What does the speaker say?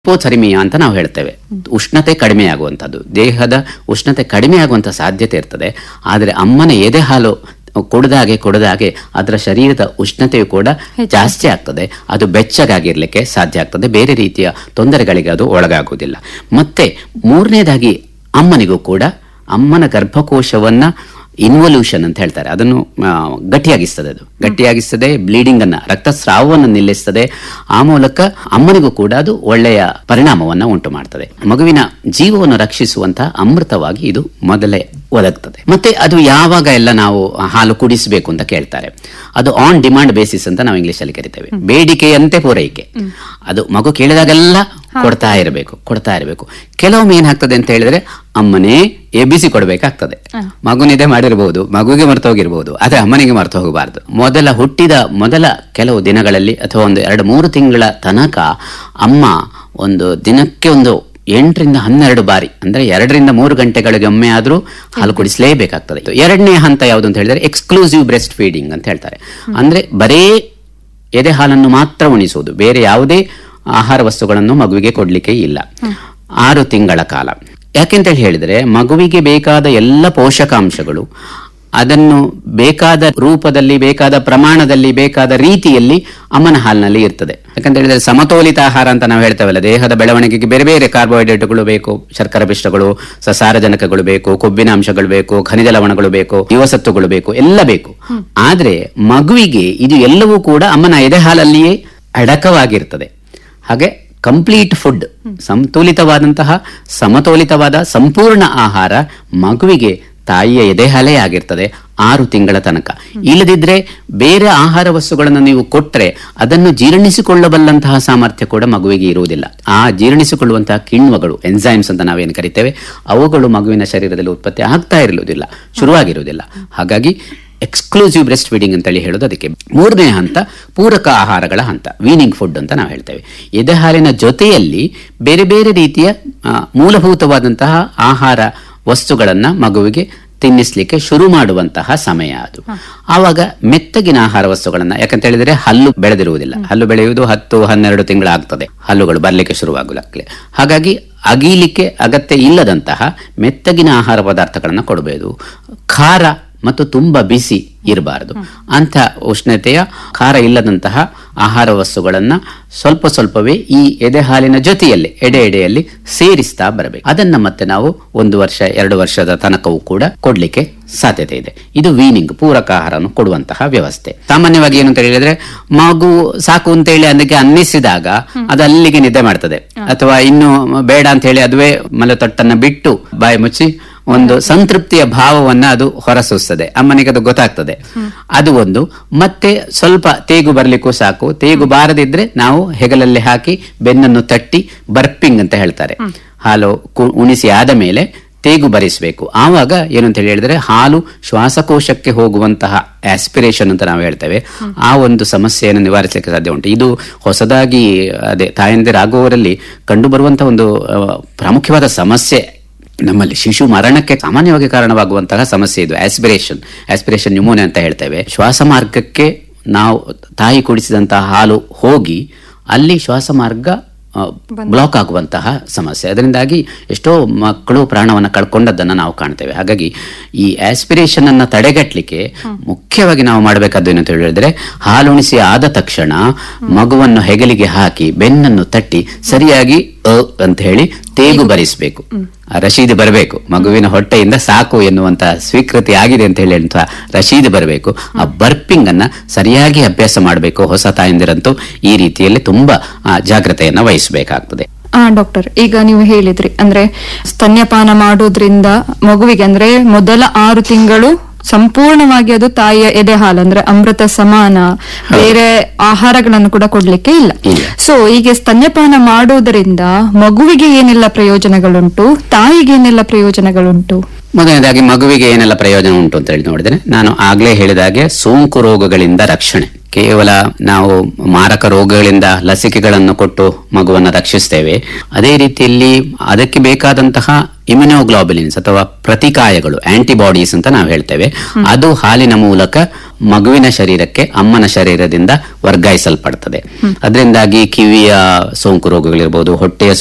ಹಿಪೋಥರ್ಮಿಯಾ ಅಂತ ನಾವು ಹೇಳ್ತೇವೆ ಉಷ್ಣತೆ ಕಡಿಮೆ ಆಗುವಂಥದ್ದು ದೇಹದ ಉಷ್ಣತೆ ಕಡಿಮೆ ಆಗುವಂಥ ಸಾಧ್ಯತೆ ಇರ್ತದೆ ಆದರೆ ಅಮ್ಮನ ಎದೆ ಹಾಲು ಕುಡ್ದಾಗೆ ಕುಡ್ದಾಗೆ ಅದರ ಶರೀರದ ಉಷ್ಣತೆಯು ಕೂಡ ಜಾಸ್ತಿ ಆಗ್ತದೆ ಅದು ಬೆಚ್ಚಗಾಗಿರ್ಲಿಕ್ಕೆ ಸಾಧ್ಯ ಆಗ್ತದೆ ಬೇರೆ ರೀತಿಯ ತೊಂದರೆಗಳಿಗೆ ಅದು ಒಳಗಾಗುವುದಿಲ್ಲ ಮತ್ತೆ ಮೂರನೇದಾಗಿ ಅಮ್ಮನಿಗೂ ಕೂಡ ಅಮ್ಮನ ಗರ್ಭಕೋಶವನ್ನ ಇನ್ವಲ್ಯೂಷನ್ ಅಂತ ಹೇಳ್ತಾರೆ ಅದನ್ನು ಆ, ಗಟ್ಟಿಯಾಗಿಸ್ತದೆ ಅದು ಗಟ್ಟಿಯಾಗಿಸ್ತದೆ ಬ್ಲೀಡಿಂಗ್ ಅನ್ನ ರಕ್ತಸ್ರಾವವನ್ನು ನಿಲ್ಲಿಸ್ತದೆ ಆ ಮೂಲಕ ಅಮ್ಮನಿಗೂ ಕೂಡ ಅದು ಒಳ್ಳೆಯ ಪರಿಣಾಮವನ್ನ ಉಂಟು ಮಾಡ್ತದೆ ಮಗುವಿನ ಜೀವವನ್ನು ರಕ್ಷಿಸುವಂತಹ ಅಮೃತವಾಗಿ ಇದು ಮೊದಲೇ ಒದಗ್ತದೆ ಮತ್ತೆ ಅದು ಯಾವಾಗ ಎಲ್ಲ ನಾವು ಹಾಲು ಕುಡಿಸಬೇಕು ಅಂತ ಕೇಳ್ತಾರೆ ಅದು ಆನ್ ಡಿಮಾಂಡ್ ಬೇಸಿಸ್ ಅಂತ ನಾವು ಇಂಗ್ಲಿಷ್ ಅಲ್ಲಿ ಕರಿತೇವೆ ಬೇಡಿಕೆಯಂತೆ ಪೂರೈಕೆ ಅದು ಮಗು ಕೇಳಿದಾಗೆಲ್ಲ ಕೊಡ್ತಾ ಇರಬೇಕು ಕೊಡ್ತಾ ಇರಬೇಕು ಕೆಲವೊಮ್ಮೆ ಏನಾಗ್ತದೆ ಅಂತ ಹೇಳಿದ್ರೆ ಅಮ್ಮನೇ ಎಬ್ಬಿಸಿ ಕೊಡಬೇಕಾಗ್ತದೆ ಮಗು ನಿದ್ದೆ ಮಾಡಿರಬಹುದು ಮಗುವಿಗೆ ಮರ್ತು ಹೋಗಿರಬಹುದು ಆದ್ರೆ ಅಮ್ಮನಿಗೆ ಮರ್ತು ಹೋಗಬಾರದು ಮೊದಲ ಹುಟ್ಟಿದ ಮೊದಲ ಕೆಲವು ದಿನಗಳಲ್ಲಿ ಅಥವಾ ಒಂದು ಎರಡು ಮೂರು ತಿಂಗಳ ತನಕ ಅಮ್ಮ ಒಂದು ದಿನಕ್ಕೆ ಒಂದು ಎಂಟರಿಂದ ಹನ್ನೆರಡು ಬಾರಿ ಅಂದ್ರೆ ಎರಡರಿಂದ ಮೂರು ಗಂಟೆಗಳಿಗೆ ಒಮ್ಮೆ ಆದ್ರೂ ಹಾಲು ಕುಡಿಸಲೇಬೇಕಾಗ್ತದೆ ಎರಡನೇ ಹಂತ ಯಾವುದು ಅಂತ ಹೇಳಿದ್ರೆ ಎಕ್ಸ್ಕ್ಲೂಸಿವ್ ಬ್ರೆಸ್ಟ್ ಫೀಡಿಂಗ್ ಅಂತ ಹೇಳ್ತಾರೆ ಅಂದ್ರೆ ಬರೇ ಎದೆ ಹಾಲನ್ನು ಮಾತ್ರ ಉಣಿಸುವುದು ಬೇರೆ ಯಾವುದೇ ಆಹಾರ ವಸ್ತುಗಳನ್ನು ಮಗುವಿಗೆ ಕೊಡ್ಲಿಕ್ಕೆ ಇಲ್ಲ ಆರು ತಿಂಗಳ ಕಾಲ ಯಾಕೆಂತ ಹೇಳಿ ಹೇಳಿದ್ರೆ ಮಗುವಿಗೆ ಬೇಕಾದ ಎಲ್ಲ ಪೋಷಕಾಂಶಗಳು ಅದನ್ನು ಬೇಕಾದ ರೂಪದಲ್ಲಿ ಬೇಕಾದ ಪ್ರಮಾಣದಲ್ಲಿ ಬೇಕಾದ ರೀತಿಯಲ್ಲಿ ಅಮ್ಮನ ಹಾಲಿನಲ್ಲಿ ಇರ್ತದೆ ಯಾಕಂತ ಹೇಳಿದ್ರೆ ಸಮತೋಲಿತ ಆಹಾರ ಅಂತ ನಾವು ಹೇಳ್ತೇವಲ್ಲ ದೇಹದ ಬೆಳವಣಿಗೆಗೆ ಬೇರೆ ಬೇರೆ ಕಾರ್ಬೋಹೈಡ್ರೇಟ್ಗಳು ಬೇಕು ಶರ್ಕರ ಪಿಷ್ಟಗಳು ಸಸಾರಜನಕಗಳು ಬೇಕು ಕೊಬ್ಬಿನ ಅಂಶಗಳು ಬೇಕು ಖನಿಜ ಲವಣಗಳು ಬೇಕು ಜೀವಸತ್ವಗಳು ಬೇಕು ಎಲ್ಲ ಬೇಕು ಆದ್ರೆ ಮಗುವಿಗೆ ಇದು ಎಲ್ಲವೂ ಕೂಡ ಅಮ್ಮನ ಎದೆ ಹಾಲಲ್ಲಿಯೇ ಅಡಕವಾಗಿರ್ತದೆ ಹಾಗೆ ಕಂಪ್ಲೀಟ್ ಫುಡ್ ಸಂತುಲಿತವಾದಂತಹ ಸಮತೋಲಿತವಾದ ಸಂಪೂರ್ಣ ಆಹಾರ ಮಗುವಿಗೆ ತಾಯಿಯ ಎದೆ ಹಾಲೇ ಆಗಿರ್ತದೆ ಆರು ತಿಂಗಳ ತನಕ ಇಲ್ಲದಿದ್ರೆ ಬೇರೆ ಆಹಾರ ವಸ್ತುಗಳನ್ನು ನೀವು ಕೊಟ್ರೆ ಅದನ್ನು ಜೀರ್ಣಿಸಿಕೊಳ್ಳಬಲ್ಲಂತಹ ಸಾಮರ್ಥ್ಯ ಕೂಡ ಮಗುವಿಗೆ ಇರುವುದಿಲ್ಲ ಆ ಜೀರ್ಣಿಸಿಕೊಳ್ಳುವಂತಹ ಕಿಣ್ವಗಳು ಎನ್ಸೈಮ್ಸ್ ಅಂತ ನಾವೇನು ಕರಿತೇವೆ ಅವುಗಳು ಮಗುವಿನ ಶರೀರದಲ್ಲಿ ಉತ್ಪತ್ತಿ ಆಗ್ತಾ ಇರಲಿಲ್ಲ ಶುರುವಾಗಿರುವುದಿಲ್ಲ ಹಾಗಾಗಿ ಎಕ್ಸ್ಕ್ಲೂಸಿವ್ ಬ್ರೆಸ್ಟ್ ಫೀಡಿಂಗ್ ಅಂತೇಳಿ ಹೇಳೋದು ಅದಕ್ಕೆ ಮೂರನೇ ಹಂತ ಪೂರಕ ಆಹಾರಗಳ ಹಂತ ವೀನಿಂಗ್ ಫುಡ್ ಅಂತ ನಾವು ಹೇಳ್ತೇವೆ ಎದೆ ಹಾಲಿನ ಜೊತೆಯಲ್ಲಿ ಬೇರೆ ಬೇರೆ ರೀತಿಯ ಆ, ಮೂಲಭೂತವಾದಂತಹ ಆಹಾರ ವಸ್ತುಗಳನ್ನ ಮಗುವಿಗೆ ತಿನ್ನಿಸ್ಲಿಕ್ಕೆ ಶುರು ಮಾಡುವಂತಹ ಸಮಯ ಅದು ಆವಾಗ ಮೆತ್ತಗಿನ ಆಹಾರ ವಸ್ತುಗಳನ್ನ ಯಾಕಂತ ಹೇಳಿದ್ರೆ ಹಲ್ಲು ಬೆಳೆದಿರುವುದಿಲ್ಲ ಹಲ್ಲು ಬೆಳೆಯುವುದು ಹತ್ತು ಹನ್ನೆರಡು ತಿಂಗಳಾಗ್ತದೆ ಹಲ್ಲುಗಳು ಬರ್ಲಿಕ್ಕೆ ಶುರುವಾಗಲಾಗ್ಲೆ ಹಾಗಾಗಿ ಅಗೀಲಿಕ್ಕೆ ಅಗತ್ಯ ಇಲ್ಲದಂತಹ ಮೆತ್ತಗಿನ ಆಹಾರ ಪದಾರ್ಥಗಳನ್ನ ಕೊಡಬಹುದು ಖಾರ ಮತ್ತು ತುಂಬಾ ಬಿಸಿ ಇರಬಾರದು ಅಂತ ಉಷ್ಣತೆಯ ಖಾರ ಇಲ್ಲದಂತಹ ಆಹಾರ ವಸ್ತುಗಳನ್ನ ಸ್ವಲ್ಪ ಸ್ವಲ್ಪವೇ ಈ ಎದೆ ಹಾಲಿನ ಜೊತೆಯಲ್ಲಿ ಎಡೆ ಎಡೆಯಲ್ಲಿ ಸೇರಿಸ್ತಾ ಬರಬೇಕು ಅದನ್ನ ಮತ್ತೆ ನಾವು ಒಂದು ವರ್ಷ ಎರಡು ವರ್ಷದ ತನಕವೂ ಕೂಡ ಕೊಡ್ಲಿಕ್ಕೆ ಸಾಧ್ಯತೆ ಇದೆ ಇದು ವೀನಿಂಗ್ ಪೂರಕ ಆಹಾರವನ್ನು ಕೊಡುವಂತಹ ವ್ಯವಸ್ಥೆ ಸಾಮಾನ್ಯವಾಗಿ ಏನು ಅಂತ ಹೇಳಿದ್ರೆ ಮಗು ಸಾಕು ಅಂತ ಹೇಳಿ ಅದಕ್ಕೆ ಅನ್ನಿಸಿದಾಗ ಅದು ಅಲ್ಲಿಗೆ ನಿದ್ದೆ ಮಾಡ್ತದೆ ಅಥವಾ ಇನ್ನು ಬೇಡ ಅಂತ ಹೇಳಿ ಅದುವೇ ಮಲತೊಟ್ಟನ್ನ ಬಿಟ್ಟು ಬಾಯಿ ಮುಚ್ಚಿ ಒಂದು ಸಂತೃಪ್ತಿಯ ಭಾವವನ್ನ ಅದು ಹೊರಸೂಸ್ತದೆ ಅಮ್ಮನಿಗೆ ಅದು ಗೊತ್ತಾಗ್ತದೆ ಅದು ಒಂದು ಮತ್ತೆ ಸ್ವಲ್ಪ ತೇಗು ಬರ್ಲಿಕ್ಕೂ ಸಾಕು ತೇಗು ಬಾರದಿದ್ರೆ ನಾವು ಹೆಗಲಲ್ಲಿ ಹಾಕಿ ಬೆನ್ನನ್ನು ತಟ್ಟಿ ಬರ್ಪಿಂಗ್ ಅಂತ ಹೇಳ್ತಾರೆ ಹಾಲು ಕು- ಉಣಿಸಿ ಆದ ಮೇಲೆ ತೇಗು ಬರಿಸಬೇಕು ಆವಾಗ ಏನು ಅಂತ ಹೇಳಿ ಹೇಳಿದ್ರೆ ಹಾಲು ಶ್ವಾಸಕೋಶಕ್ಕೆ ಹೋಗುವಂತಹ ಆಸ್ಪಿರೇಷನ್ ಅಂತ ನಾವು ಹೇಳ್ತೇವೆ ಆ ಒಂದು ಸಮಸ್ಯೆಯನ್ನು ನಿವಾರಿಸಲಿಕ್ಕೆ ಸಾಧ್ಯ ಉಂಟು ಇದು ಹೊಸದಾಗಿ ಅದೇ ತಾಯಂದಿರಾಗುವವರಲ್ಲಿ ಕಂಡು ಬರುವಂತಹ ಒಂದು ಆ, ಪ್ರಾಮುಖ್ಯವಾದ ಸಮಸ್ಯೆ ನಮ್ಮಲ್ಲಿ ಶಿಶು ಮರಣಕ್ಕೆ ಸಾಮಾನ್ಯವಾಗಿ ಕಾರಣವಾಗುವಂತಹ ಸಮಸ್ಯೆ ಇದು ಆಸ್ಪಿರೇಷನ್ ಆಸ್ಪಿರೇಷನ್ ನ್ಯೂಮೋನಿಯಾ ಅಂತ ಹೇಳ್ತೇವೆ ಶ್ವಾಸ ಮಾರ್ಗಕ್ಕೆ ನಾವು ತಾಯಿ ಕುಡಿಸಿದಂತಹ ಹಾಲು ಹೋಗಿ ಅಲ್ಲಿ ಶ್ವಾಸ ಮಾರ್ಗ ಬ್ಲಾಕ್ ಆಗುವಂತಹ ಸಮಸ್ಯೆ ಅದರಿಂದಾಗಿ ಎಷ್ಟೋ ಮಕ್ಕಳು ಪ್ರಾಣವನ್ನ ಕಳ್ಕೊಂಡದ್ದನ್ನ ನಾವು ಕಾಣ್ತೇವೆ ಹಾಗಾಗಿ ಈ ಆಸ್ಪಿರೇಷನ್ ಅನ್ನ ತಡೆಗಟ್ಟಲಿಕ್ಕೆ ಮುಖ್ಯವಾಗಿ ನಾವು ಮಾಡಬೇಕಾದ್ದು ಏನು ಅಂತ ಹೇಳಿದ್ರೆ ಹಾಲುಣಿಸಿ ಆದ ತಕ್ಷಣ ಮಗುವನ್ನು ಹೆಗಲಿಗೆ ಹಾಕಿ ಬೆನ್ನನ್ನು ತಟ್ಟಿ ಸರಿಯಾಗಿ ಅ ಅಂತ ಹೇಳಿ ತೇಗು ಬರಿಸಬೇಕು ಆ ರಶೀದಿ ಬರಬೇಕು ಮಗುವಿನ ಹೊಟ್ಟೆಯಿಂದ ಸಾಕು ಎನ್ನುವಂತ ಸ್ವೀಕೃತಿ ಆಗಿದೆ ಅಂತ ಹೇಳಿ ಅಂತ ರಶೀದಿ ಬರಬೇಕು ಆ ಬರ್ಪಿಂಗ್ ಅನ್ನ ಸರಿಯಾಗಿ ಅಭ್ಯಾಸ ಮಾಡಬೇಕು ಹೊಸ ತಾಯಂದಿರಂತೂ ಈ ರೀತಿಯಲ್ಲಿ ತುಂಬಾ ಆ, ಜಾಗ್ರತೆಯನ್ನ ವಹಿಸಬೇಕಾಗ್ತದೆ ಆ ಡಾಕ್ಟರ್ ಈಗ ನೀವು ಹೇಳಿದ್ರಿ ಅಂದ್ರೆ ಸ್ತನ್ಯಪಾನ ಮಾಡೋದ್ರಿಂದ ಮಗುವಿಗೆ ಅಂದ್ರೆ ಮೊದಲ ಆರು ತಿಂಗಳು ಸಂಪೂರ್ಣವಾಗಿ ಅದು ತಾಯಿಯ ಎದೆ ಹಾಲು ಅಂದ್ರೆ ಅಮೃತ ಸಮಾನ ಬೇರೆ ಆಹಾರಗಳನ್ನು ಕೂಡ ಕೊಡ್ಲಿಕ್ಕೆ ಇಲ್ಲ ಇಲ್ಲ. ಸೊ ಈಗ ಸ್ತನ್ಯಪಾನ ಮಾಡೋದ್ರಿಂದ ಮಗುವಿಗೆ ಏನೆಲ್ಲ ಪ್ರಯೋಜನಗಳುಂಟು ತಾಯಿಗೆ ಏನೆಲ್ಲ ಪ್ರಯೋಜನಗಳುಂಟು ಮೊದಲನೇದಾಗಿ ಮಗುವಿಗೆ ಏನೆಲ್ಲ ಪ್ರಯೋಜನ ಉಂಟು ಅಂತ ಹೇಳಿ ನೋಡಿದ್ರೆ ನಾನು ಆಗ್ಲೇ ಹೇಳಿದಾಗೆ ಸೋಂಕು ರೋಗಗಳಿಂದ ರಕ್ಷಣೆ ಕೇವಲ ನಾವು ಮಾರಕ ರೋಗಗಳಿಂದ ಲಸಿಕೆಗಳನ್ನು ಕೊಟ್ಟು ಮಗುವನ್ನು ರಕ್ಷಿಸ್ತೇವೆ ಅದೇ ರೀತಿಯಲ್ಲಿ ಅದಕ್ಕೆ ಬೇಕಾದಂತಹ ಇಮ್ಯುನೋಗ್ಲೋಬುಲಿನ್ಸ್ ಅಥವಾ ಪ್ರತಿಕಾಯಗಳು ಆಂಟಿಬಾಡೀಸ್ ಅಂತ ನಾವು ಹೇಳ್ತೇವೆ ಅದು ಹಾಲಿನ ಮೂಲಕ ಮಗುವಿನ ಶರೀರಕ್ಕೆ ಅಮ್ಮನ ಶರೀರದಿಂದ ವರ್ಗಾಯಿಸಲ್ಪಡ್ತದೆ ಅದರಿಂದಾಗಿ ಕಿವಿಯ ಸೋಂಕು ರೋಗಗಳಿರ್ಬೋದು ಹೊಟ್ಟೆಯ